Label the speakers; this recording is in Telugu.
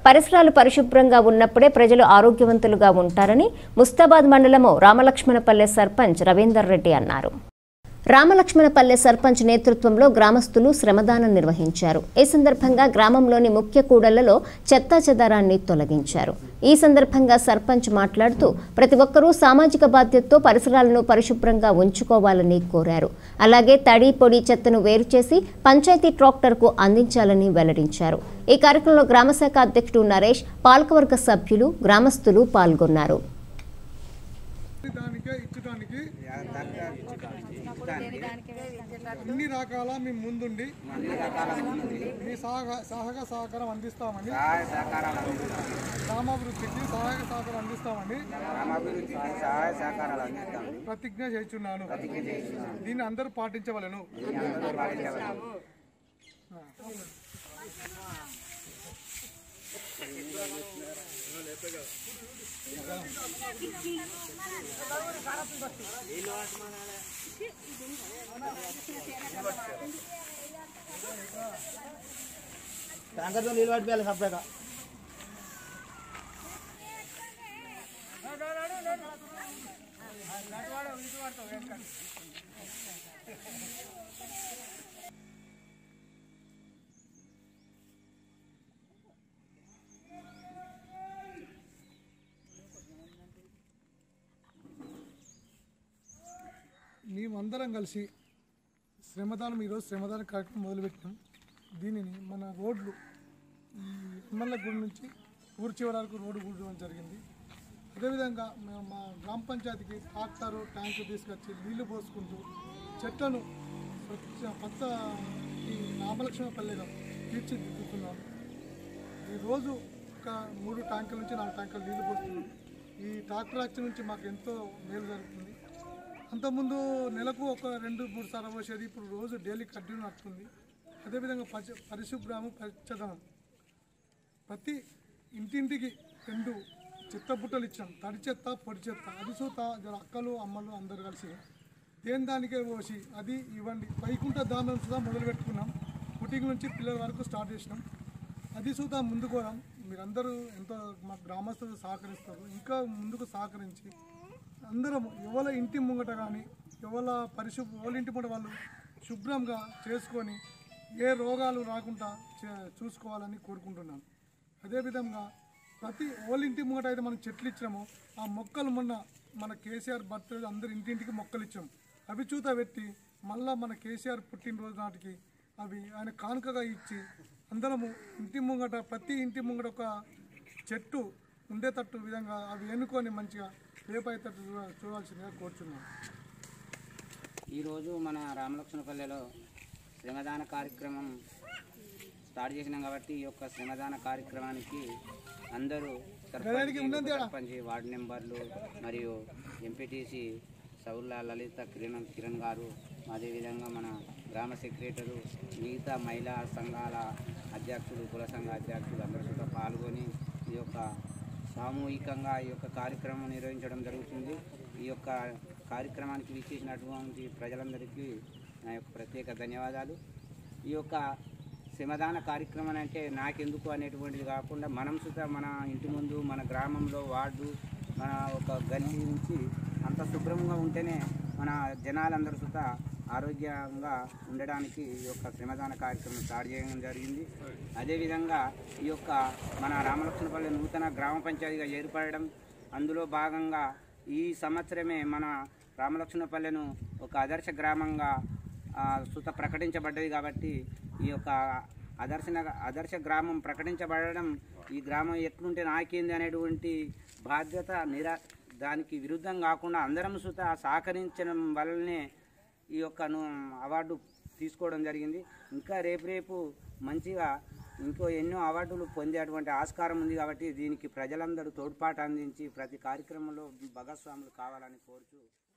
Speaker 1: పరిసరాలు పరిశుభ్రంగా ఉన్నప్పుడే ప్రజలు ఆరోగ్యవంతులుగా ఉంటారని ముస్తాబాద్ మండలము రామలక్ష్మణపల్లె సర్పంచ్ రవీందర్ రెడ్డి అన్నారు రామలక్ష్మణపల్లె సర్పంచ్ నేతృత్వంలో గ్రామస్తులు శ్రమదానం నిర్వహించారు ఈ సందర్భంగా గ్రామంలోని ముఖ్య కూడళ్లలో చెత్తా చెదారాన్ని తొలగించారు ఈ సందర్భంగా సర్పంచ్ మాట్లాడుతూ ప్రతి ఒక్కరూ సామాజిక బాధ్యతతో పరిసరాలను పరిశుభ్రంగా ఉంచుకోవాలని కోరారు అలాగే తడి పొడి చెత్తను వేరు చేసి పంచాయతీ ట్రాక్టర్కు అందించాలని వెల్లడించారు ఈ కార్యక్రమంలో గ్రామశాఖ అధ్యక్షుడు నరేష్ పాలకవర్గ సభ్యులు గ్రామస్తులు పాల్గొన్నారు
Speaker 2: దానికే ఇచ్చడానికి అన్ని రకాల మేము ముందుండి మీ సహక సహక సహకారం అందిస్తామని
Speaker 3: సహాయ సహకారాలు అందిస్తాం
Speaker 2: గ్రామాభివృద్ధికి సహాయక సహకారం అందిస్తామని
Speaker 3: గ్రామాభివృద్ధికి సహాయ సహకారాలు అందిస్తాం
Speaker 2: ప్రతిజ్ఞ చేస్తున్నాను దీన్ని అందరూ పాటించవలను
Speaker 4: ట్యాంకర్తో నీళ్ళు పట్టిపోయాలి సపరేట్గా
Speaker 2: మేమందరం కలిసి శ్రమదానం ఈరోజు శ్రమదాన కార్యక్రమం మొదలుపెట్టాం దీనిని మన రోడ్లు ఈ ఎమ్మెల్యే గుడి నుంచి ఊరి చివరి వరకు రోడ్డు కూడడం జరిగింది అదేవిధంగా మేము మా గ్రామ పంచాయతీకి ట్రాక్టర్ ట్యాంకు తీసుకొచ్చి నీళ్లు పోసుకుంటూ చెట్లను స్వచ్ఛ కొత్త ఈ రామలక్ష్మణపల్లెగా తీర్చిదిద్దుతున్నాం ఈరోజు ఒక మూడు ట్యాంకుల నుంచి నాలుగు ట్యాంకులు నీళ్లు పోస్తున్నాం ఈ ట్రాక్టర్ యాక్షన్ నుంచి మాకు ఎంతో మేలు జరుగుతుంది అంతకుముందు నెలకు ఒక రెండు మూడు సార్లు పోసేది ఇప్పుడు రోజు డైలీ కంటిన్యూ నడుస్తుంది అదేవిధంగా పరి పరిశుభ్రము పచ్చదనం ప్రతి ఇంటింటికి రెండు చెత్త బుట్టలు ఇచ్చాం తడి చెత్త పొడి చెత్త అది సూత జర అక్కలు అమ్మలు అందరు కలిసి దేని దానికే పోసి అది ఇవ్వండి వైకుంఠ దానం సుధా మొదలు పెట్టుకున్నాం పుట్టింగ్ నుంచి పిల్లల వరకు స్టార్ట్ చేసినాం అది సూత ముందుకు పోదాం మీరందరూ ఎంతో మా గ్రామస్తులు సహకరిస్తారు ఇంకా ముందుకు సహకరించి అందరం ఎవల ఇంటి ముంగట కానీ ఎవల పరిశుభ్ర ఎవరి ఇంటి ముంగట వాళ్ళు శుభ్రంగా చేసుకొని ఏ రోగాలు రాకుండా చే- చూసుకోవాలని కోరుకుంటున్నాను అదేవిధంగా ప్రతి ఓళ్ళ ఇంటి ముంగట అయితే మనం చెట్లు ఇచ్చినామో ఆ మొక్కలు మొన్న మన కేసీఆర్ బర్త్డే అందరు ఇంటింటికి మొక్కలు ఇచ్చాం అవి చూత పెట్టి మళ్ళా మన కేసీఆర్ పుట్టినరోజు నాటికి అవి ఆయన కానుకగా ఇచ్చి అందరము ఇంటి ముంగట ప్రతి ఇంటి ముంగట ఒక చెట్టు ఉండేటట్టు విధంగా అవి ఎన్నుకొని మంచిగా రేపయ్యేటట్టు చూడ- చూడాల్సిందిగా కోరుచున్నాను
Speaker 3: ఈరోజు మన రామలక్ష్మణపల్లెలో శ్రమదాన కార్యక్రమం స్టార్ట్ చేసినాం కాబట్టి ఈ యొక్క శ్రమదాన కార్యక్రమానికి అందరూ సర్పంచ్, సర్పంచ్ వార్డు మెంబర్లు మరియు ఎంపీటీసీ సౌర్ల లలిత కిరణ్ కిరణ్ గారు అదేవిధంగా మన గ్రామ సెక్రటరు మిగతా మహిళా సంఘాల అధ్యక్షులు కుల సంఘ అధ్యక్షులు అందరూ కూడా పాల్గొని ఈ యొక్క సామూహికంగా ఈ యొక్క కార్యక్రమం నిర్వహించడం జరుగుతుంది ఈ యొక్క కార్యక్రమానికి విచ్చేసినటువంటి ప్రజలందరికీ నా యొక్క ప్రత్యేక ధన్యవాదాలు ఈ యొక్క శ్రమదాన కార్యక్రమం అంటే నాకెందుకు అనేటువంటిది కాకుండా మనం సుత మన ఇంటి ముందు మన గ్రామంలో వార్డు మన ఒక గల్లీ నుంచి అంత శుభ్రంగా ఉంటేనే మన జనాలందరూ సుత ఆరోగ్యంగా ఉండడానికి ఈ యొక్క శ్రమదాన కార్యక్రమం స్టార్ట్ చేయడం జరిగింది అదేవిధంగా ఈ యొక్క మన రామలక్ష్మణపల్లి నూతన గ్రామ పంచాయతీగా ఏర్పడడం అందులో భాగంగా ఈ సంవత్సరమే మన రామలక్ష్మణపల్లెను ఒక ఆదర్శ గ్రామంగా ఆ, సుత ప్రకటించబడ్డది కాబట్టి ఈ యొక్క ఆదర్శన ఆదర్శ గ్రామం ప్రకటించబడడం ఈ గ్రామం ఎట్లుంటే నాకేంది అనేటువంటి బాధ్యత నిరా దానికి విరుద్ధం కాకుండా అందరం సుత సహకరించడం వల్లనే ఈ యొక్క ను- అవార్డు తీసుకోవడం జరిగింది ఇంకా రేపు రేపు మంచిగా ఇంకో ఎన్నో అవార్డులు పొందేటువంటి ఆస్కారం ఉంది కాబట్టి దీనికి ప్రజలందరూ తోడ్పాటు అందించి ప్రతి కార్యక్రమంలో భాగస్వాములు కావాలని కోరుచు